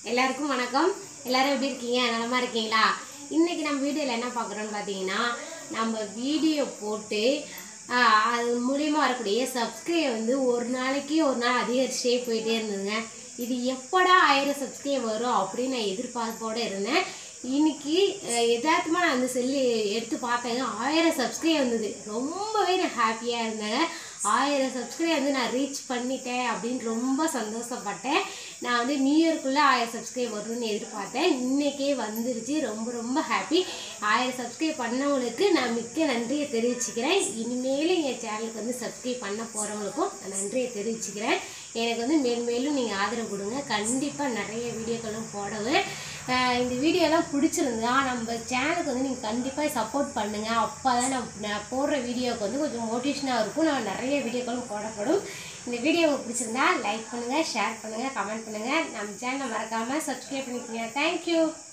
எல்லாருக்கும் வணக்கம் எல்லாரும் எப்படி இருக்கீங்க நலமா இருக்கீங்களா இன்னைக்கு நம்ம வீடியோவில் என்ன பார்க்குறோம்னு பார்த்தீங்கன்னா நம்ம வீடியோ போட்டு ஆஹ், அது மூலியமாக வரக்கூடிய சப்ஸ்கிரைப் வந்து ஒரு நாளைக்கு ஒரு நாள் அதிகரிச்சே போயிட்டே இருந்ததுங்க இது எப்படா ஆயிரம் சப்ஸ்கிரைப் வரும் அப்படின்னு நான் எதிர்பார்ப்போடு இருந்தேன் இன்னைக்கு எதார்த்தமாக நான் அந்த செல்லு எடுத்து பார்த்தேங்க ஆயிரம் சப்ஸ்கிரைப் வந்தது ரொம்பவே நான் ஹாப்பியாக இருந்தேங்க ஆயிரம் சப்ஸ்கிரைப் வந்து நான் ரீச் பண்ணிட்டேன் அப்படின்னு ரொம்ப சந்தோஷப்பட்டேன் நான் வந்து நியூ இயர்க்குள்ளே ஆயிரம் சப்ஸ்கிரைப் வரும்னு எதிர்பார்த்தேன் இன்னைக்கே வந்துருச்சு ரொம்ப ரொம்ப ஹாப்பி ஆயிரம் சப்ஸ்கிரைப் பண்ணவங்களுக்கு நான் மிக்க நன்றியை தெரிவிச்சுக்கிறேன் இனிமேலும் என் சேனலுக்கு வந்து சப்ஸ்கிரைப் பண்ண போகிறவங்களுக்கும் நான் நன்றியை தெரிவிச்சுக்கிறேன் எனக்கு வந்து மேலும் மேலும் நீங்கள் ஆதரவு கொடுங்க கண்டிப்பாக நிறைய வீடியோக்களும் போடுவேன் ஆஹ் இந்த வீடியோலாம் பிடிச்சிருந்தா நம்ம சேனலுக்கு வந்து நீங்கள் கண்டிப்பாக சப்போர்ட் பண்ணுங்கள் அப்போ தான் நான் நான் போடுற வீடியோவுக்கு வந்து கொஞ்சம் மோட்டிவேஷனாக இருக்கும் நான் நிறைய வீடியோக்களும் போடப்படும் இந்த வீடியோ உங்களுக்கு பிடிச்சிருந்தா லைக் பண்ணுங்கள் ஷேர் பண்ணுங்கள் கமெண்ட் பண்ணுங்கள் நம்ம சேனலை மறக்காமல் சப்ஸ்கிரைப் பண்ணிக்கோங்க தேங்க்யூ